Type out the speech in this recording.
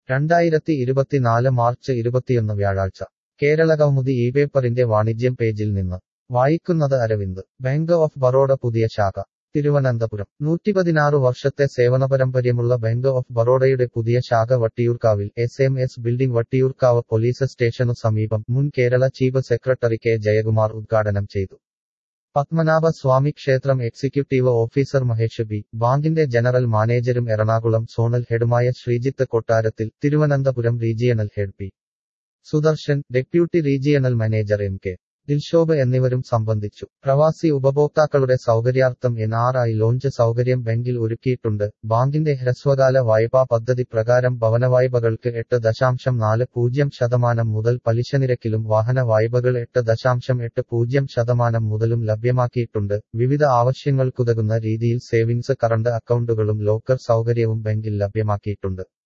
രണ്ടായിരത്തി ഇരുപത്തിനാല് മാർച്ച് ഇരുപത്തിയൊന്ന് വ്യാഴാഴ്ച കേരള കൗമുദി ഈ പേപ്പറിന്റെ വാണിജ്യം പേജിൽ നിന്ന് വായിക്കുന്നത് അരവിന്ദ് ബാങ്ക് ഓഫ് ബറോഡ പുതിയ ശാഖ തിരുവനന്തപുരം നൂറ്റിപതിനാറ് വർഷത്തെ സേവനപരമ്പര്യമുള്ള ബാങ്ക് ഓഫ് ബറോഡയുടെ പുതിയ ശാഖ വട്ടിയൂർക്കാവിൽ S M S building Vattiyoorkavu police സ്റ്റേഷനു സമീപം മുൻ Kerala chief secretary K Jayakumar ഉദ്ഘാടനം ചെയ്തു പത്മനാഭ സ്വാമി ക്ഷേത്രം എക്സിക്യൂട്ടീവ് ഓഫീസർ മഹേഷ് ബി ബാങ്കിന്റെ ജനറൽ മാനേജരും എറണാകുളം സോണൽ ഹെഡുമായ ശ്രീജിത്ത് കൊട്ടാരത്തിൽ Thiruvananthapuram regional head P Sudarshan deputy regional manager M K Dilshob എന്നിവരും സംബന്ധിച്ചു പ്രവാസി ഉപഭോക്താക്കളുടെ സൗകര്യാർത്ഥം എൻ ആർ ഐ ലോഞ്ച് സൗകര്യം ബാങ്കിൽ ഒരുക്കിയിട്ടുണ്ട് ബാങ്കിന്റെ ഹ്രസ്വകാല വായ്പാ പദ്ധതി പ്രകാരം ഭവനവായ്പകൾക്ക് എട്ട് ദശാംശം നാല് പൂജ്യം ശതമാനം മുതൽ പലിശനിരക്കിലും വാഹന വായ്പകൾ എട്ട് ദശാംശം എട്ട് പൂജ്യം ശതമാനം മുതലും ലഭ്യമാക്കിയിട്ടുണ്ട് വിവിധ ആവശ്യങ്ങൾക്കുതകുന്ന രീതിയിൽ സേവിങ്സ് കറണ്ട് അക്കൗണ്ടുകളും ലോക്കർ സൗകര്യവും ബാങ്കിൽ ലഭ്യമാക്കിയിട്ടുണ്ട്